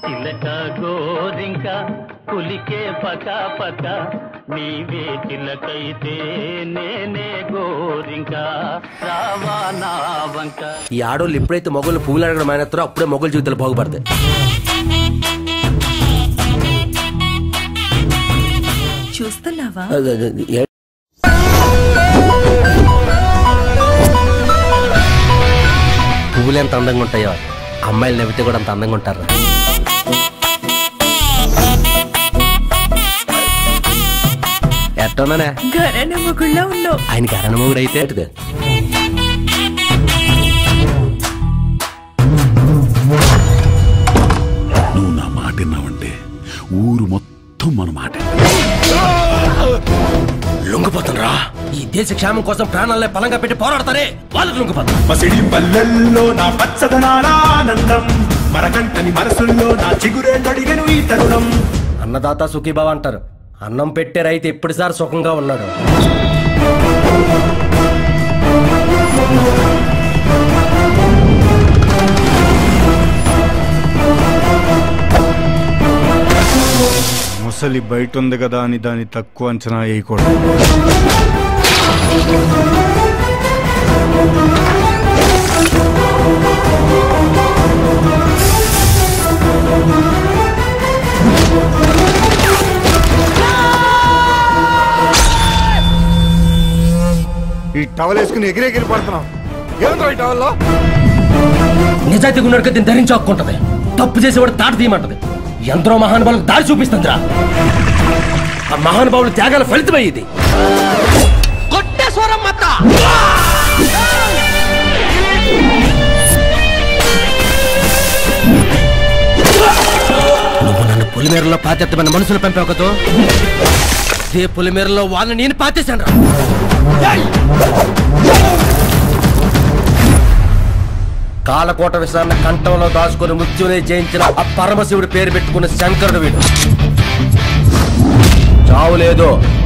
చిలక గోరింక పులికే పక పక నీవే చిలకైతే నేనే గోరింక రావా నా వంక ఈ ఆడోళ్ళు ఎప్పుడైతే మొగలు పువ్వులు అడగడం మానేస్తారో అప్పుడే మొగల జీవితాలు బాగుపడతాయి చూస్తున్నావా అదే, అదే, ఏ- పువ్వులు ఎంత అందంగా ఉంటాయో అమ్మాయిలు నవ్వితే కూడా అంత అందంగా ఉంటారు ఎట్టోనానే ఘరానా మొగుళ్ళ ఉన్నావు ఆయనకి అరణమోగుడు అయితే ఎటుదే నువ్వు నా మాట విన్నావంటే ఊరు మొత్తం మన మాట లొంగిపోతారా ఈ దేశ క్షేమం కోసం ప్రాణాలే పలంగా పెట్టి పోరాడతారే వాళ్ళకి లొంగిపోతారు మసిడి పల్లెల్లో నా పచ్చదనాల ఆనందం మరకంటని మనసుల్లో నా చిగురే నడిగను ఈ తరుణం అన్నదాత సుఖీభావ అంటారు అన్నం పెట్టే రైతు ఎప్పటిసారి సుఖంగా ఉన్నాడు ముసలి బయట ఉంది కదా అని దాన్ని తక్కువ అంచనా వేయకూడదు ఈ టవల్ వేసుకుని ఎగిరెగిరి పడుతున్నాం ఏముందో ఈ టవల్లో నిజాయితీ ఉన్నాడు దీన్ని ధరించి హక్కుంటది తప్పు చేసేవాడు తాట తీయమంటది ఎందరో మహానుభావులకు దారి చూపిస్తుందిరా ఆ మహానుభావుల త్యాగాల ఫలితమే ఇది నువ్వు నన్ను పులిమేరలో పాతెత్తమైన మనుషులు పంపావు కదో అదే పులిమేరలో వాళ్ళని నేను పాతేశాను కాలకోట విషయాన్ని కంఠంలో దాచుకుని మృత్యునే జయించిన ఆ పరమశివుడి పేరు పెట్టుకున్న శంకరుడు వీడు చావు లేదు